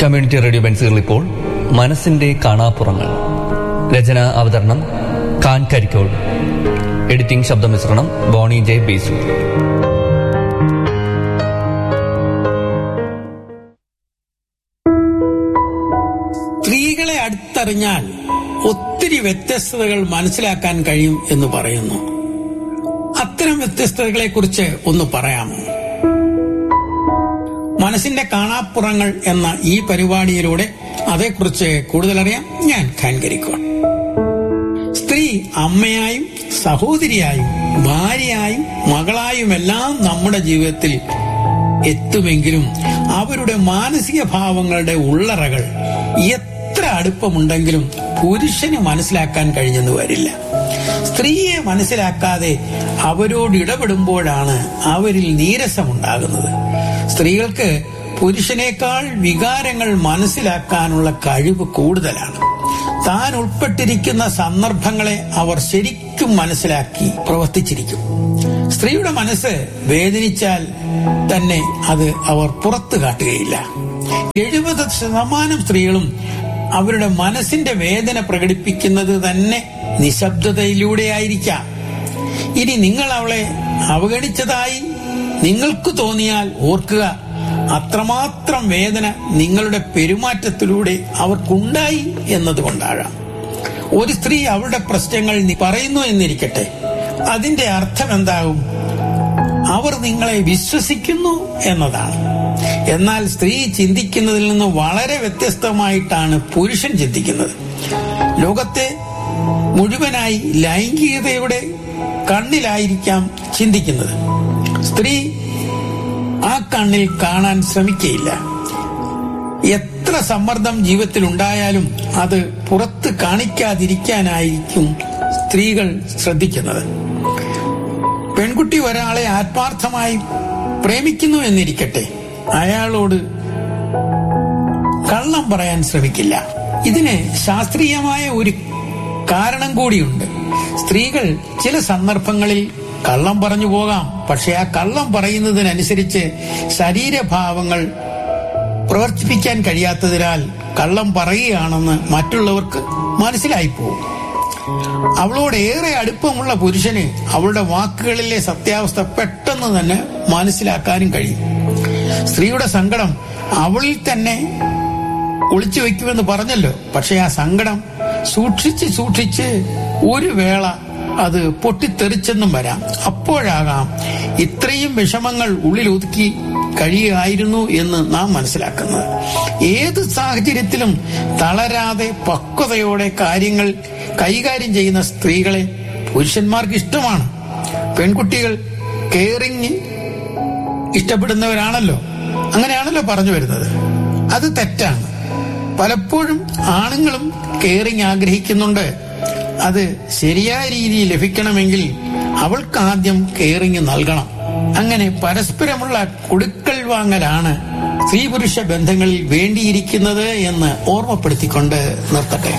community radio ബെൻസുകൾ ഇപ്പോൾ മനസ്സിന്റെ കാണാപ്പുറങ്ങൾ രചന അവതരണം കാൻ കരിക്കോൾ എഡിറ്റിംഗ് ശബ്ദമിശ്രണം ബോണി ജെ ബേസു സ്ത്രീകളെ അടുത്തറിഞ്ഞാൽ ഒത്തിരി വ്യത്യസ്തതകൾ മനസ്സിലാക്കാൻ കഴിയും എന്ന് പറയുന്നു അത്തരം വ്യത്യസ്തതകളെ കുറിച്ച് ഒന്ന് പറയാമോ മനസ്സിന്റെ കാണാപ്പുറങ്ങൾ എന്ന ഈ പരിപാടിയിലൂടെ അതേക്കുറിച്ച് കൂടുതൽ അറിയാം ഞാൻ ഖാൻകരിക്കോൺ സ്ത്രീ അമ്മയായും സഹോദരിയായും ഭാര്യയായും മകളായുമെല്ലാം നമ്മുടെ ജീവിതത്തിൽ എത്തുമെങ്കിലും അവരുടെ മാനസിക ഭാവങ്ങളുടെ ഉള്ളറകൾ എത്ര അടുപ്പമുണ്ടെങ്കിലും പുരുഷന് മനസ്സിലാക്കാൻ കഴിഞ്ഞെന്ന് വരില്ല സ്ത്രീയെ മനസ്സിലാക്കാതെ അവരോട് ഇടപെടുമ്പോഴാണ് അവരിൽ നീരസമുണ്ടാകുന്നത് സ്ത്രീകൾക്ക് പുരുഷനേക്കാൾ വികാരങ്ങൾ മനസ്സിലാക്കാനുള്ള കഴിവ് കൂടുതലാണ് താൻ ഉൾപ്പെട്ടിരിക്കുന്ന സന്ദർഭങ്ങളെ അവർ ശരിക്കും മനസ്സിലാക്കി പ്രവർത്തിച്ചിരിക്കും സ്ത്രീയുടെ മനസ്സ് വേദനിച്ചാൽ തന്നെ അത് അവർ പുറത്തു കാട്ടുകയില്ല എഴുപത് ശതമാനം സ്ത്രീകളും അവരുടെ മനസ്സിന്റെ വേദന പ്രകടിപ്പിക്കുന്നത് തന്നെ നിശബ്ദതയിലൂടെയായിരിക്കാം ഇനി നിങ്ങൾ അവളെ അവഗണിച്ചതായി നിങ്ങൾക്ക് തോന്നിയാൽ ഓർക്കുക അത്രമാത്രം വേദന നിങ്ങളുടെ പെരുമാറ്റത്തിലൂടെ അവർക്കുണ്ടായി എന്നതുകൊണ്ടാകാം ഒരു സ്ത്രീ അവളുടെ പ്രശ്നങ്ങൾ നി- പറയുന്നു എന്നിരിക്കട്ടെ അതിന്റെ അർത്ഥം എന്താകും അവർ നിങ്ങളെ വിശ്വസിക്കുന്നു എന്നതാണ് എന്നാൽ സ്ത്രീ ചിന്തിക്കുന്നതിൽ നിന്ന് വളരെ വ്യത്യസ്തമായിട്ടാണ് പുരുഷൻ ചിന്തിക്കുന്നത് ലോകത്തെ മുഴുവനായി ലൈംഗികതയുടെ കണ്ണിലായിരിക്കാം ചിന്തിക്കുന്നത് സ്ത്രീ ആ കണ്ണിൽ കാണാൻ ശ്രമിക്കയില്ല എത്ര സമ്മർദ്ദം ജീവിതത്തിൽ ഉണ്ടായാലും അത് പുറത്ത് കാണിക്കാതിരിക്കാനായിരിക്കും സ്ത്രീകൾ ശ്രദ്ധിക്കുന്നത് പെൺകുട്ടി ഒരാളെ ആത്മാർത്ഥമായി പ്രേമിക്കുന്നു എന്നിരിക്കട്ടെ അയാളോട് കള്ളം പറയാൻ ശ്രമിക്കില്ല ഇതിന് ശാസ്ത്രീയമായ ഒരു കാരണം കൂടിയുണ്ട് സ്ത്രീകൾ ചില സന്ദർഭങ്ങളിൽ കള്ളം പറഞ്ഞു പോകാം പക്ഷെ ആ കള്ളം പറയുന്നതിനനുസരിച്ച് ശരീരഭാവങ്ങൾ പ്രവർത്തിപ്പിക്കാൻ കഴിയാത്തതിനാൽ കള്ളം പറയുകയാണെന്ന് മറ്റുള്ളവർക്ക് മനസ്സിലായി പോകും അവളോട് ഏറെ അടുപ്പമുള്ള പുരുഷന് അവളുടെ വാക്കുകളിലെ സത്യാവസ്ഥ പെട്ടെന്ന് തന്നെ മനസ്സിലാക്കാനും കഴിയും സ്ത്രീയുടെ സങ്കടം അവളിൽ തന്നെ ഒളിച്ചു വെക്കുമെന്ന് പറഞ്ഞല്ലോ പക്ഷെ ആ സങ്കടം സൂക്ഷിച്ച് സൂക്ഷിച്ച് ഒരു വേള അത് പൊട്ടിത്തെറിച്ചെന്നും വരാം അപ്പോഴാകാം ഇത്രയും വിഷമങ്ങൾ ഉള്ളിൽ ഒതുക്കി കഴിയുകയായിരുന്നു എന്ന് നാം മനസ്സിലാക്കുന്നത് ഏത് സാഹചര്യത്തിലും തളരാതെ പക്വതയോടെ കാര്യങ്ങൾ കൈകാര്യം ചെയ്യുന്ന സ്ത്രീകളെ പുരുഷന്മാർക്ക് ഇഷ്ടമാണ് പെൺകുട്ടികൾ കെയറിങ് ഇഷ്ടപ്പെടുന്നവരാണല്ലോ അങ്ങനെയാണല്ലോ പറഞ്ഞു വരുന്നത് അത് തെറ്റാണ് പലപ്പോഴും ആണുങ്ങളും കെയറിങ് ആഗ്രഹിക്കുന്നുണ്ട് അത് ശരിയായ രീതിയിൽ ലഭിക്കണമെങ്കിൽ അവൾക്ക് ആദ്യം കെയറിങ് നൽകണം അങ്ങനെ പരസ്പരമുള്ള കൊടുക്കൽ വാങ്ങലാണ് സ്ത്രീ പുരുഷ ബന്ധങ്ങളിൽ വേണ്ടിയിരിക്കുന്നത് എന്ന് ഓർമ്മപ്പെടുത്തിക്കൊണ്ട് നിർത്തട്ടെ